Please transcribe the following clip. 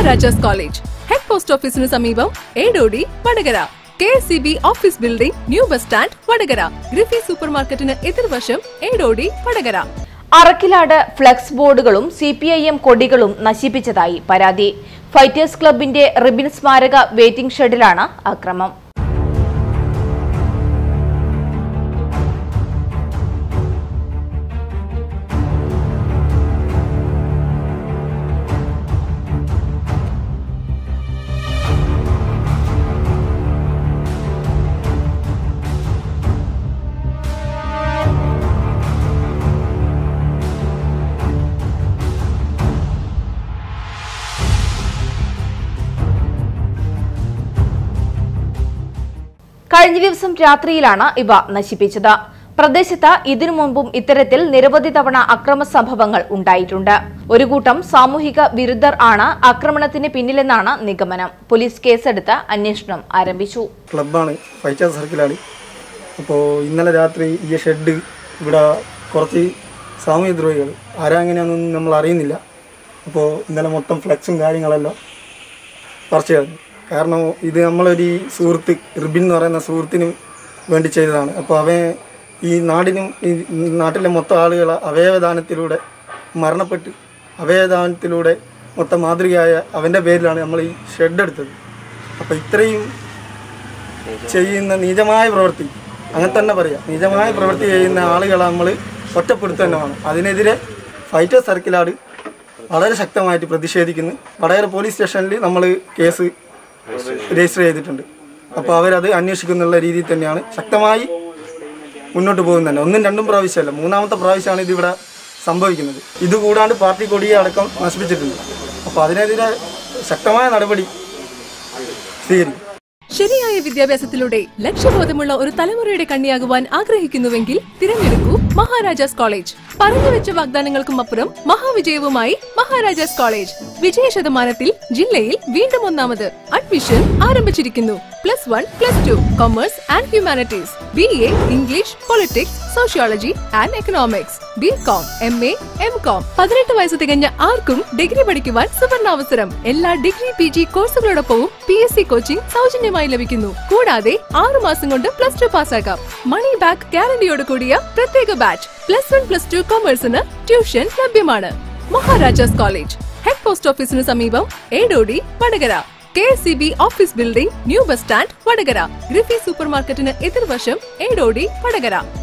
Maharajas college head post ഓഫീസിന് സമീപം Edodi Vadakara K S C B office building new bus stand Vadakara Griffy super മാർക്കറ്റിന് എതിർവശം Edodi Vadakara Arakkilad flex ബോർഡുകളും സി പി ഐ എം കൊടികളും നശിപ്പിച്ചതായി പരാതി ഫൈറ്റേഴ്സ് ക്ലബിന്റെ റിബിൻ സ്മാരക വെയിറ്റിംഗ് ഷെഡിലാണ് അക്രമം കഴിഞ്ഞ ദിവസം രാത്രിയിലാണ് ഇവ നശിപ്പിച്ചത് പ്രദേശത്ത് ഇതിനു മുമ്പും ഇത്തരത്തിൽ നിരവധി തവണ അക്രമ സംഭവങ്ങൾ ഉണ്ടായിട്ടുണ്ട് ഒരു കൂട്ടം സാമൂഹിക വിരുദ്ധർ ആണ് ആക്രമണത്തിന് പിന്നിലെന്നാണ് നിഗമനം പോലീസ് കേസെടുത്ത് അന്വേഷണം ആരംഭിച്ചു ക്ലബ്ബാണ് ഫൈറ്റാ സർക്കിളാണ് അപ്പോൾ ഇന്നലെ രാത്രി ഈ ഷെഡ് ഇവിടെ കുറച്ച് സാമൂഹ്യ ദ്രോഹികൾ ആരാ എങ്ങനെയാണെന്നൊന്നും നമ്മൾ അറിയുന്നില്ല അപ്പോൾ ഇന്നലെ മൊത്തം ഫ്ലെക്സും കാര്യങ്ങളെല്ലാം പറിച്ചു കളഞ്ഞു കാരണം ഇത് നമ്മളൊരു സുഹൃത്ത് റിബിൻ എന്ന് പറയുന്ന സുഹൃത്തിന് വേണ്ടി ചെയ്തതാണ് അപ്പോൾ അവൻ ഈ നാടിനും ഈ നാട്ടിലെ മൊത്തം ആളുകൾ അവയവദാനത്തിലൂടെ മരണപ്പെട്ട് അവയവദാനത്തിലൂടെ മൊത്തം മാതൃകയായ അവൻ്റെ പേരിലാണ് നമ്മൾ ഈ ഷെഡ് എടുത്തത് അപ്പോൾ ഇത്രയും ചെയ്യുന്ന നീചമായ പ്രവൃത്തി അങ്ങനെ തന്നെ പറയാം നീചമായ പ്രവൃത്തി ചെയ്യുന്ന ആളുകളെ നമ്മൾ ഒറ്റപ്പെടുത്തുക തന്നെ വേണം അതിനെതിരെ ഫൈറ്റർ സർക്കിളാട് വളരെ ശക്തമായിട്ട് പ്രതിഷേധിക്കുന്നു വടകര പോലീസ് സ്റ്റേഷനിൽ നമ്മൾ കേസ് രജിസ്റ്റർ ചെയ്തിട്ടുണ്ട് അപ്പോൾ അവരത് അന്വേഷിക്കുന്നുള്ള രീതിയിൽ തന്നെയാണ് ശക്തമായി മുന്നോട്ട് പോകുന്നുണ്ട് ഒന്നും രണ്ടും പ്രാവശ്യമല്ല മൂന്നാമത്തെ പ്രാവശ്യമാണ് ഇതിവിടെ സംഭവിക്കുന്നത് ഇതുകൂടാണ്ട് പാർട്ടി കൊടിയെ അടക്കം നശിപ്പിച്ചിട്ടുണ്ട് അപ്പോൾ അതിനെതിരെ ശക്തമായ നടപടി സ്വീകരിക്കും ശരിയായ വിദ്യാഭ്യാസത്തിലൂടെ ലക്ഷ്യബോധമുള്ള ഒരു തലമുറയുടെ കണ്ണിയാകുവാൻ ആഗ്രഹിക്കുന്നുവെങ്കിൽ തിരഞ്ഞെടുക്കൂ മഹാരാജാസ് കോളേജ് പറഞ്ഞു വെച്ച വാഗ്ദാനങ്ങൾക്കും അപ്പുറം മഹാവിജയവുമായി മഹാരാജാസ് കോളേജ് വിജയ ശതമാനത്തിൽ ജില്ലയിൽ വീണ്ടും ഒന്നാമത് അഡ്മിഷൻ ആരംഭിച്ചിരിക്കുന്നു plus one plus two commerce and humanities B A English politics sociology and economics B com M A M com പതിനെട്ട് വയസ്സ് തികഞ്ഞ ആർക്കും ഡിഗ്രി പഠിക്കുവാൻ സുവർണാവസരം എല്ലാ ഡിഗ്രി പി ജി കോഴ്സുകളോടൊപ്പവും പി എസ് സി കോച്ചിംഗ് സൗജന്യമായി ലഭിക്കുന്നു കൂടാതെ ആറു മാസം കൊണ്ട് പ്ലസ് ടു പാസ്സാക്കാം മണി ബാക്ക് ഗ്യാരണ്ടിയോട് കൂടിയ പ്രത്യേക batch plus one plus two കൊമേഴ്സിന് ട്യൂഷൻ ലഭ്യമാണ് മഹാരാജാസ് കോളേജ് ഹെഡ് പോസ്റ്റ് ഓഫീസിന് സമീപം Edodi Vadakara K S C B office building new bus stand Vadakara Griffy super മാർക്കറ്റിന് എതിർവശം ഏടോടി വടകര